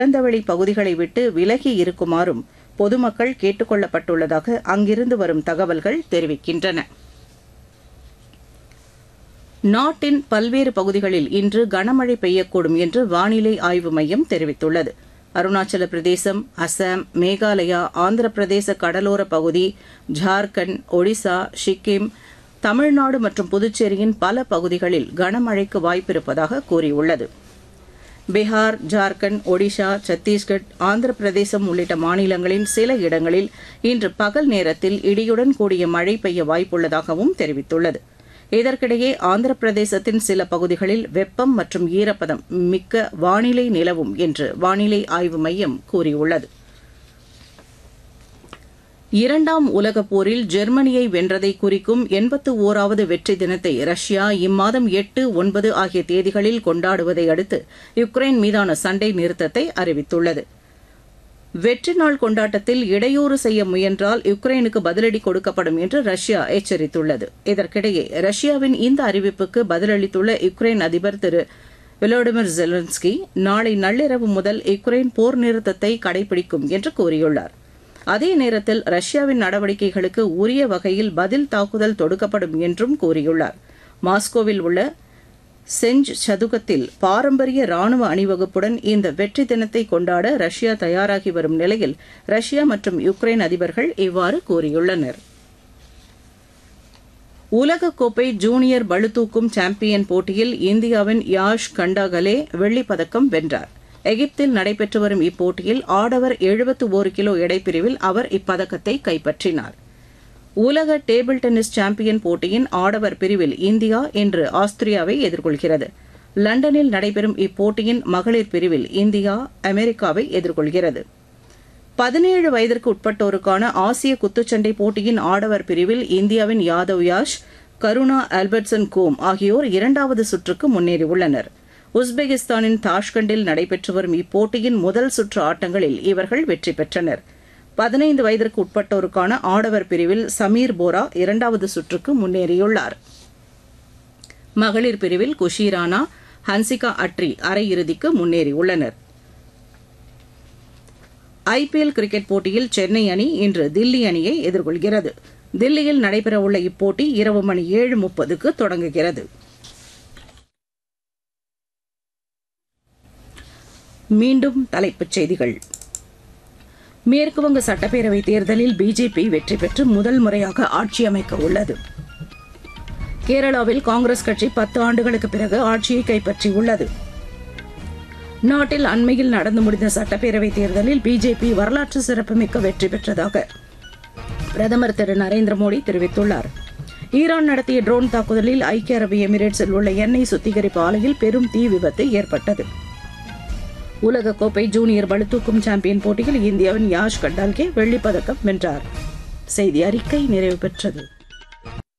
திறந்தவெளி பகுதிகளை விட்டு விலகி இருக்குமாறும் பொதுமக்கள் கேட்டுக் கொள்ளப்பட்டுள்ளதாக அங்கிருந்து வரும் தகவல்கள் தெரிவிக்கின்றன நாட்டின் பல்வேறு பகுதிகளில் இன்று கனமழை பெய்யக்கூடும் என்று வானிலை ஆய்வு மையம் தெரிவித்துள்ளது அருணாச்சல பிரதேசம் அசாம் மேகாலயா ஆந்திர பிரதேச கடலோர பகுதி ஜார்க்கண்ட் ஒடிசா சிக்கிம் தமிழ்நாடு மற்றும் புதுச்சேரியின் பல பகுதிகளில் கனமழைக்கு வாய்ப்பிருப்பதாக கூறியுள்ளது பீகார் ஜார்க்கண்ட் ஒடிஷா சத்தீஸ்கட் ஆந்திர பிரதேசம் உள்ளிட்ட மாநிலங்களின் சில இடங்களில் இன்று பகல் நேரத்தில் இடியுடன் கூடிய மழை பெய்ய வாய்ப்புள்ளதாகவும் தெரிவித்துள்ளது இதற்கிடையே ஆந்திர பிரதேசத்தின் சில பகுதிகளில் வெப்பம் மற்றும் ஈரப்பதம் மிக்க வானிலை நிலவும் என்று வானிலை ஆய்வு மையம் கூறியுள்ளது இரண்டாம் உலகப் போரில் ஜெர்மனியை வென்றதை குறிக்கும் எண்பத்து ஓராவது வெற்றி தினத்தை ரஷ்யா இம்மாதம் எட்டு ஒன்பது ஆகிய தேதிகளில் கொண்டாடுவதை அடுத்து யுக்ரைன் மீதான சண்டை நிறுத்தத்தை அறிவித்துள்ளது வெற்றி நாள் கொண்டாட்டத்தில் இடையூறு செய்ய முயன்றால் யுக்ரைனுக்கு பதிலடி கொடுக்கப்படும் என்று ரஷ்யா எச்சரித்துள்ளது இதற்கிடையே ரஷ்யாவின் இந்த அறிவிப்புக்கு பதிலளித்துள்ள யுக்ரைன் அதிபர் திரு விளோடிமிர் ஜெலன்ஸ்கி நாளை நள்ளிரவு முதல் யுக்ரைன் போர் நிறுத்தத்தை கடைபிடிக்கும் என்று கூறியுள்ளார் அதே நேரத்தில் ரஷ்யாவின் நடவடிக்கைகளுக்கு உரிய வகையில் பதில் தாக்குதல் தொடுக்கப்படும் என்றும் கூறியுள்ளார் மாஸ்கோவில் உள்ள செஞ்ச் சதுக்கத்தில் பாரம்பரிய ராணுவ அணிவகுப்புடன் இந்த வெற்றி தினத்தை கொண்டாட ரஷ்யா தயாராகி வரும் நிலையில் ரஷ்யா மற்றும் யுக்ரைன் அதிபர்கள் இவ்வாறு கூறியுள்ளனர் உலகக்கோப்பை ஜூனியர் பளுதூக்கும் சாம்பியன் போட்டியில் இந்தியாவின் யாஷ் கண்டாகலே வெள்ளிப் பதக்கம் வென்றார் எகிப்தில் நடைபெற்று வரும் இப்போட்டியில் ஆடவர் எழுபத்து ஒரு கிலோ எடைப்பிரிவில் அவர் இப்பதக்கத்தை கைப்பற்றினார் உலக டேபிள் டென்னிஸ் சாம்பியன் போட்டியின் ஆடவர் பிரிவில் இந்தியா இன்று ஆஸ்திரியாவை எதிர்கொள்கிறது லண்டனில் நடைபெறும் இப்போட்டியின் மகளிர் பிரிவில் இந்தியா அமெரிக்காவை எதிர்கொள்கிறது பதினேழு வயதிற்கு உட்பட்டோருக்கான ஆசிய குத்துச்சண்டை போட்டியின் ஆடவர் பிரிவில் இந்தியாவின் யாதவ் யாஷ் கருணா ஆல்பர்ட்சன் கோம் ஆகியோர் இரண்டாவது சுற்றுக்கு முன்னேறியுள்ளனர் உஸ்பெகிஸ்தானின் தாஷ்கண்டில் நடைபெற்று வரும் இப்போட்டியின் முதல் சுற்று ஆட்டங்களில் இவர்கள் வெற்றி பெற்றனர் பதினைந்து வயதிற்கு உட்பட்டோருக்கான ஆடவர் பிரிவில் சமீர் போரா இரண்டாவது சுற்றுக்கு முன்னேறியுள்ளார் மகளிர் பிரிவில் குஷி ராணா ஹன்சிகா அட்ரி அரையிறுதிக்கு முன்னேறியுள்ளனர் ஐபிஎல் கிரிக்கெட் போட்டியில் சென்னை அணி இன்று தில்லி அணியை எதிர்கொள்கிறது தில்லியில் நடைபெறவுள்ள இப்போட்டி இரவு மணி ஏழு முப்பதுக்கு தொடங்குகிறது மீண்டும் தலைப்புச் செய்திகள் மேற்குவங்க சட்டப்பேரவைத் தேர்தலில் பிஜேபி வெற்றி பெற்று முதல் முறையாக ஆட்சி அமைக்க உள்ளது கேரளாவில் காங்கிரஸ் கட்சி பத்து ஆண்டுகளுக்கு பிறகு ஆட்சியை கைப்பற்றியுள்ளது நாட்டில் அண்மையில் நடந்து முடிந்த சட்டப்பேரவைத் தேர்தலில் பிஜேபி வரலாற்று சிறப்புமிக்க வெற்றி பெற்றதாக பிரதமர் திரு நரேந்திர மோடி தெரிவித்துள்ளார் ஈரான் நடத்திய ட்ரோன் தாக்குதலில் ஐக்கிய அரபு எமிரேட்ஸில் உள்ள எண்ணெய் சுத்திகரிப்பு ஆலையில் பெரும் தீ விபத்து ஏற்பட்டது உலகக்கோப்பை ஜூனியர் பளுதூக்கும் சாம்பியன் போட்டியில் இந்தியாவின் யாஷ் கண்டால்கே வெள்ளிப்பதக்கம் வென்றார் செய்தி அறிக்கை நிறைவு பெற்றது